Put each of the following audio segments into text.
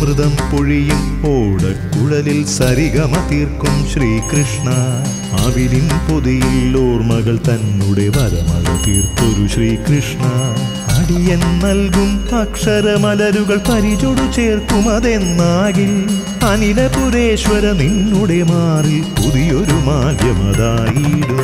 അമൃതം പൊഴിയും ഓടക്കുഴലിൽ സരിഗമ തീർക്കും ശ്രീകൃഷ്ണ അവിലിൻ പൊതിയിൽ ഓർമ്മകൾ തന്നെ വരമഴ തീർത്തൊരു ശ്രീകൃഷ്ണ അടിയൻ നൽകും അക്ഷരമലരുകൾ പരിചൊടു ചേർക്കും അതെന്നാകിൽ അനിലപുരേശ്വര നിന്നുടെ മാറിൽ പുതിയൊരു മാധ്യമതായിടും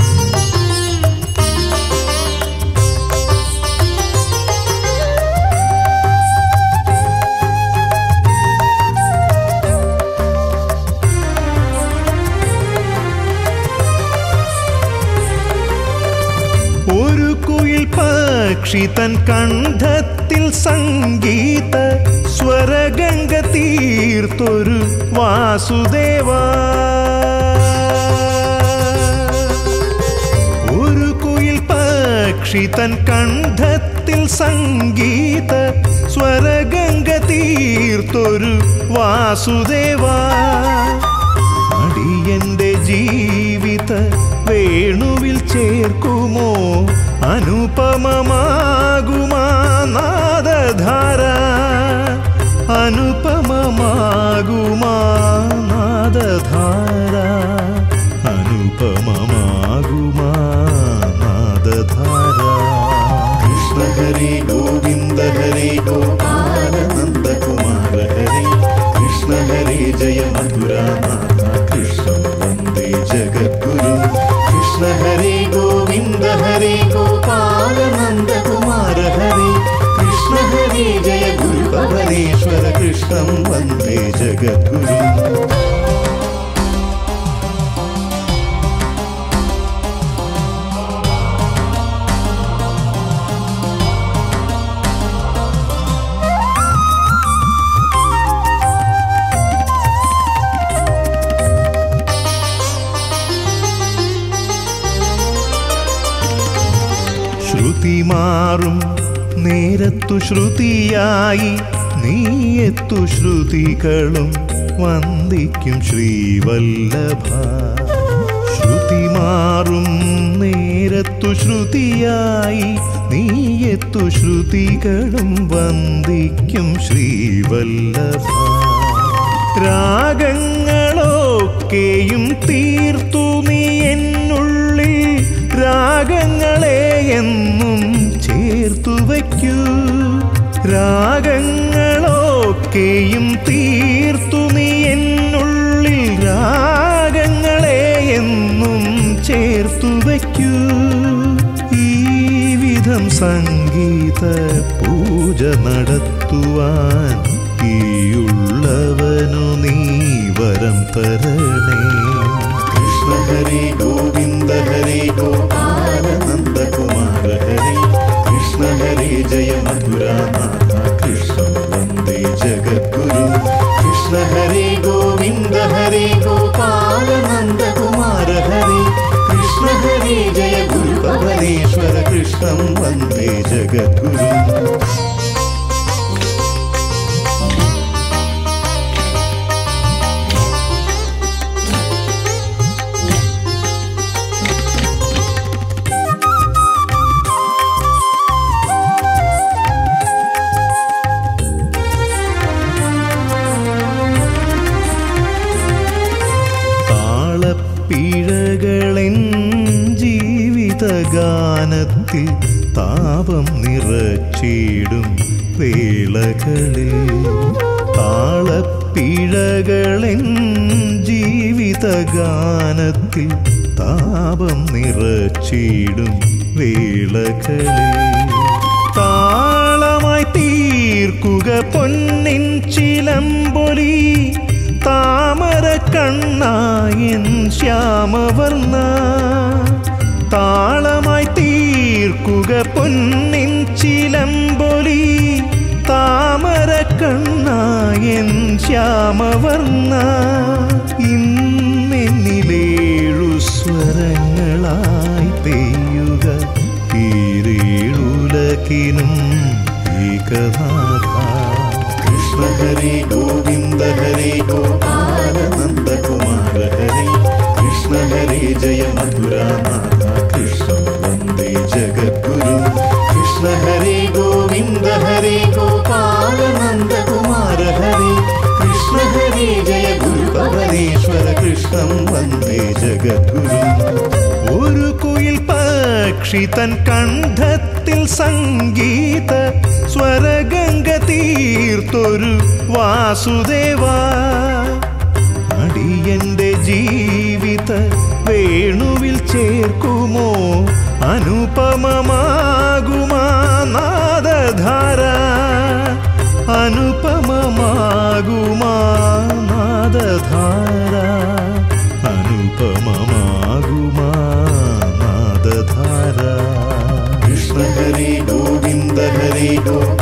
ഒരു കുയിൽ പക്ഷി തൻ കണ്ഠത്തിൽ സംഗീത സ്വരഗംഗ തീർത്തൊരു വാസുദേവ ഒരു കുയിൽ പക്ഷി തൻ കണ്ഠത്തിൽ സംഗീത സ്വരഗംഗ തീർത്തൊരു വാസുദേവ അടിയന്റെ ജീവിത വേണുവിൽ ചേർക്കുമോ അനുപമമാകുമാ നാദധാര അനുപമമാകുമാ നാദധാര അനുപമമാകുമാ നാദധാര കൃഷ്ണ ഹരി ഗോവിന്ദ ഹരി ഗോപാല നന്ദകുമാര ഹരി കൃഷ്ണ ഹരി ജയ മധുരാനാഥ കൃഷ്ണ വന്ദേ ജഗദ്ഗുരു കൃഷ്ണ ഹരി ഗോവിന്ദ ഹരി ഗോപാല നന്ദകുമാര ഹരി കൃഷ്ണ ഹരി ജയ ഗുരു ഭവനേശ്വര കൃഷ്ണം വന്ദേ ജഗദ്ഗുരു ശ്രുതി മാറും നേരത്തു ശ്രുതിയായി നീയെത്തു ശ്രുതികളും വന്ദിക്കും ശ്രീവല്ലഭ ശ്രുതി മാറും നേരത്തു ശ്രുതിയായി നീയെത്തു ശ്രുതികളും വന്ദിക്കും ശ്രീവല്ലഭ രാഗങ്ങളൊക്കെയും തീർത്തു നീ എന്നുള്ളിൽ രാഗങ്ങളെ എന്നും ചേർത്തു വയ്ക്കൂ രാഗങ്ങളൊക്കെയും തീർത്തു നീ എന്നുള്ളിൽ രാഗങ്ങളെ എന്നും ചേർത്തു വയ്ക്കൂ ഈ വിധം സംഗീത പൂജ നടത്തുവാൻ ഈയുള്ളവനു നീ വരം തരണേ കൃഷ്ണ ഹരി ഗോവിന്ദ ഹരി ഗോപാല നന്ദകുമാര ഹരി കൃഷ്ണ ഹരി ജയ മധുരാനാഥ കൃഷ്ണ വന്ദേ ജഗദ്ഗുരു കൃഷ്ണ ഹരി ഗോവിന്ദ ഹരി ഗോപാല നന്ദകുമാര ഹരി കൃഷ്ണ ഹരി ജയ ഗുരു ഭവനേശ്വര കൃഷ്ണം വന്ദേ ജഗദ്ഗുരു താളപ്പിഴകളെൻ ജീവിതഗാനത്തിൽ താപം നിറച്ചിടും വേളകളിൽ താളപ്പിഴകളെൻ ജീവിതഗാനത്തിൽ താപം നിറച്ചിടും വേളകളിൽ താളമായി തീർക്കുക പൊന്നിൻ ചിലമ്പൊലി താമര കണ്ണായൻ ശ്യാമവർണ്ണ താളമായി തീർക്കുക പൊന്നിൻ ചിലമ്പൊലി താമര കണ്ണായൻ ശ്യാമവർണ്ണ ഇന്നെന്നിലേഴു സ്വരങ്ങളായി പെയ്യുക ഈരേഴുലകിനും ഏകനാഥ കൃഷ്ണ ഹരി ഗോവിന്ദ ഹരി ഗോപാല നന്ദകുമാര ഹരി കൃഷ്ണ ഹരി ജയ മധുരാനാഥ കൃഷ്ണ വന്ദേ ജഗദ്ഗുരു കൃഷ്ണ ഹരി ഗോവിന്ദ ഹരി ഗോപാല നന്ദകുമാര ഹരി കൃഷ്ണം വന്ദേ ജഗദ്ഗുരു ഒരു കുയിൽ പക്ഷി തൻ കണ്ഠത്തിൽ സംഗീത സ്വരഗംഗ തീർത്തൊരു വാസുദേവ അടിയന്റെ ജീവിത വേണുവിൽ ചേർക്കുമോ അനുപമമാകുമാ നാദധാര അനുപമമാകുമാ നാദധാര അനുപമമാകുമാ നാദധാര കൃഷ്ണ ഹരി ഗോവിന്ദ ഹരി ഗോപാല